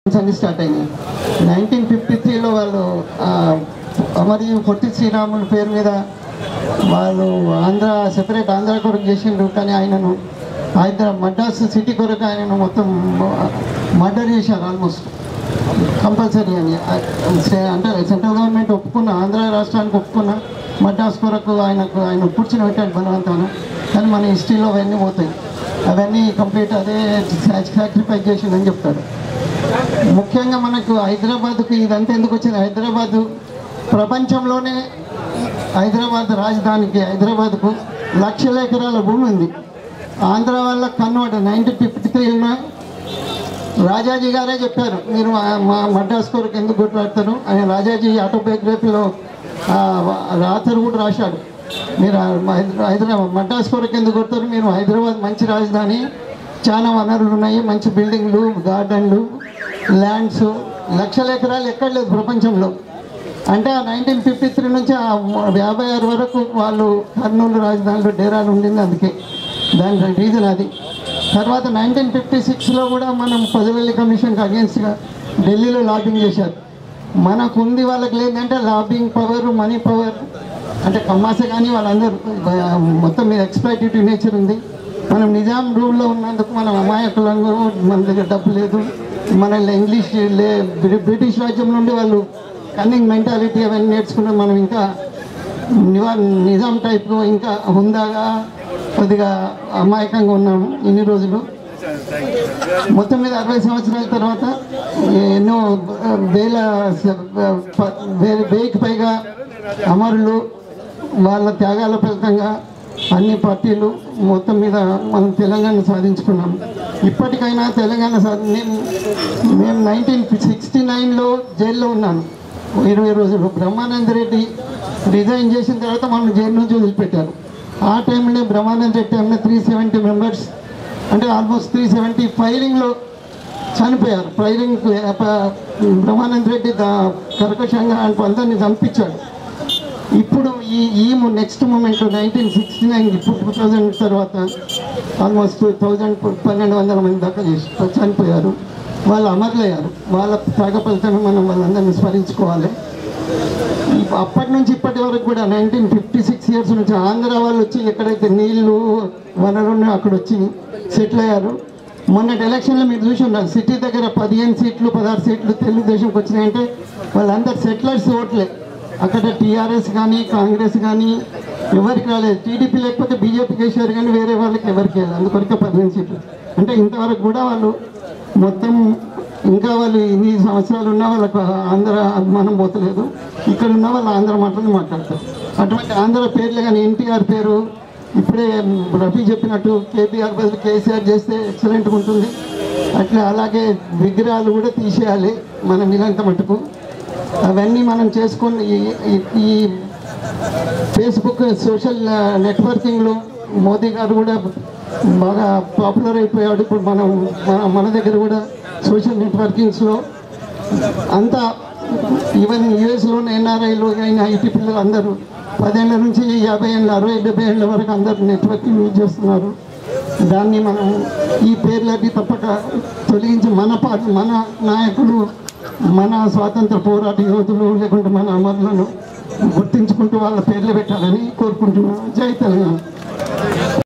అన్ని స్టార్ట్ అయినాయి nineteen fifty త్రీలో వాళ్ళు ఆ, మరియు పొట్టి శ్రీరాములు పేరు మీద వాళ్ళు ఆంధ్ర సెపరేట్ ఆంధ్ర కొరకు చేసిండ్రు కానీ ఆయనను హైదరాబాద్ మద్రాస్ సిటీ కొరకు ఆయనను మొత్తం మర్డర్ చేశారు ఆల్మోస్ట్ కంపల్సరీ అని సే- అంటే సెంట్రల్ గవర్నమెంట్ ఒప్పుకున్న ఆంధ్ర రాష్ట్రానికి ఒప్పుకున్న మద్రాస్ కొరకు ఆయనకు ఆయన కూర్చుని పెట్టాడు బలవంతాన కానీ మన హిస్టరీలో అవన్నీ పోతాయి అవన్నీ కంప్లీట్ అదే సాక్రిఫైస్ చేసిందని చెప్తాడు ముఖ్యంగా మనకు హైదరాబాద్కు ఇదంతా ఎందుకు వచ్చింది హైదరాబాదు ప్రపంచంలోనే హైదరాబాద్ రాజధానికి హైదరాబాద్కు లక్షల ఎకరాల భూమి ఉంది ఆంధ్ర వాళ్ళ కన్వర్ట్ నైన్టీన్ ఫిఫ్టీ త్రీలో రాజాజీ గారే చెప్పారు మీరు మా- మా మద్రాస్ కొరకు ఎందుకు కొట్లాడతారు ఆయన రాజాజీ ఆటోబయోగ్రఫీలో ఆ, రాతరు కూడా రాశాడు మీరు ఆ హైదరా- హైదరాబాద్ మద్రాస్ కొరకు ఎందుకు కొడతారు మీరు హైదరాబాద్ మంచి రాజధాని చాలా వనరులు ఉన్నాయి మంచి బిల్డింగ్లు గార్డెన్లు ల్యాండ్స్ లక్షల ఎకరాలు ఎక్కడ లేదు ప్రపంచంలో అంటే ఆ నైన్టీన్ ఫిఫ్టీ త్రీ నుంచి ఆ యాభై ఆరు వరకు వాళ్ళు కర్నూలు రాజధానిలో డేరాలు ఉండింది అందుకే దాని రీజన్ అది తర్వాత నైన్టీన్ ఫిఫ్టీ సిక్స్లో కూడా మనం పదవెల్లి కమిషన్కి అగేన్స్ట్గా ఢిల్లీలో లాబింగ్ చేశారు మనకు ఉంది వాళ్ళకి లేదంటే లాబింగ్ పవర్ మనీ పవర్ అంటే కమ్మాస కానీ వాళ్ళందరూ ఆ, మొత్తం మీద ఎక్స్ప్లైటేటివ్ నేచర్ ఉంది మనం నిజాం రూల్లో ఉన్నందుకు మనం అమాయకులంగా మన దగ్గర డబ్బు లేదు మనల్ని ఇంగ్లీష్ లే బ్రి- బ్రిటిష్ రాజ్యం నుండి వాళ్ళు కన్నింగ్ మెంటాలిటీ అవన్నీ నేర్చుకున్నాం మనం ఇంకా నివా నిజాం టైప్ ఇంకా హుందాగా కొద్దిగా అమాయకంగా ఉన్నాము ఇన్ని రోజులు మొత్తం మీద అరవై సంవత్సరాల తర్వాత ఎన్నో వేల ప- వే- వెయ్యికి పైగా అమరులు వాళ్ళ త్యాగాల ఫలితంగా అన్ని పార్టీలు మొత్తం మీద మనం తెలంగాణ సాధించుకున్నాం ఇప్పటికైనా తెలంగాణ సాధి నేను మేము నైన్టీన్ సిక్స్టీ నైన్లో జైల్లో ఉన్నాను ఇరవై రోజులు బ్రహ్మానంద రెడ్డి రిజైన్ చేసిన తర్వాత మనం జైలు నుంచి వదిలిపెట్టారు ఆ టైంలో బ్రహ్మానంద రెడ్డి టైంలో త్రీ సెవెంటీ మెంబర్స్ అంటే ఆల్మోస్ట్ త్రీ సెవెంటీ ఫైరింగ్లో చనిపోయారు ఫైరింగ్ బ్రహ్మానంద రెడ్డి దా- కర్కశంగా అందరినీ చంపించాడు ఇప్పుడు ఈ ఈ next moment nineteen sixty nine ఇప్పుడు టూ థౌజండ్ తర్వాత ఆల్మోస్ట్ థౌజండ్ పన్నెండు వందల మంది దాకా చేసి చనిపోయారు వాళ్ళు అమరులయ్యారు వాళ్ళ త్యాగ ఫలితమే మనం వాళ్ళందరినీ స్మరించుకోవాలి ఇప్ప- అప్పటి నుంచి ఇప్పటి వరకు కూడా నైన్టీన్ ఫిఫ్టీ సిక్స్ ఇయర్స్ నుంచి ఆంధ్ర వాళ్ళు వచ్చి ఎక్కడైతే నీళ్లు వనరులు ఉన్నాయో అక్కడ వచ్చి సెటిల్ అయ్యారు మొన్నటి ఎలక్షన్లో మీరు చూసి ఉన్నారు సిటీ దగ్గర పదిహేను సీట్లు పదహారు సీట్లు తెలుగుదేశంకి వచ్చినాయంటే వాళ్ళందరు సెటిలర్స్ ఓట్లే అక్కడ టీఆర్ఎస్ కానీ కాంగ్రెస్ కానీ ఎవరికి రాలేదు టీడీపీ లేకపోతే బీజేపీకి వేసారు కానీ వేరే వాళ్ళకి ఎవరికి లేదు అందుకొరకే పదిహేను సీట్లు అంటే ఇంతవరకు కూడా వాళ్ళు మొత్తం ఇంకా వాళ్ళు ఇన్ని సంవత్సరాలు ఉన్న వాళ్ళకు ఆంధ్ర అభిమానం పోతలేదు ఇక్కడ ఉన్న వాళ్ళు ఆంధ్ర మాటలు మాట్లాడతారు అటువంటి ఆంధ్ర పేర్లే కానీ ఎన్టీఆర్ పేరు ఇప్పుడే రఫీ చెప్పినట్టు కేబీఆర్ బదులు కేసీఆర్ చేస్తే ఎక్సలెంట్గా ఉంటుంది అట్లా అలాగే విగ్రహాలు కూడా తీసేయాలి మనం ఇలాంటి మటుకు అవన్నీ మనం చేసుకొని ఈ- ఈ- ఈ ఫేస్బుక్ సోషల్ నెట్వర్కింగ్లో మోదీ గారు కూడా బాగా పాపులర్ అయిపోయాడు ఇప్పుడు మనం మన మన దగ్గర కూడా సోషల్ నెట్వర్కింగ్స్లో అంతా ఈవెన్ యూఎస్లోని ఎన్ఆర్ఐలు అయిన ఐటీ పిల్లలు అందరూ పదేళ్ళ నుంచి యాభై ఏళ్ళ అరవై డెబ్బై ఏళ్ళ వరకు అందరూ నెట్వర్కింగ్ యూజ్ చేస్తున్నారు దాన్ని మనం ఈ పేర్లన్నీ తప్పక తొలగించి మన పార్టీ మన నాయకులు మన స్వాతంత్ర పోరాట యోధులు లేకుంటే మన అమరులను గుర్తించుకుంటూ వాళ్ళ పేర్లు పెట్టాలని కోరుకుంటున్నాను జై తెలంగాణ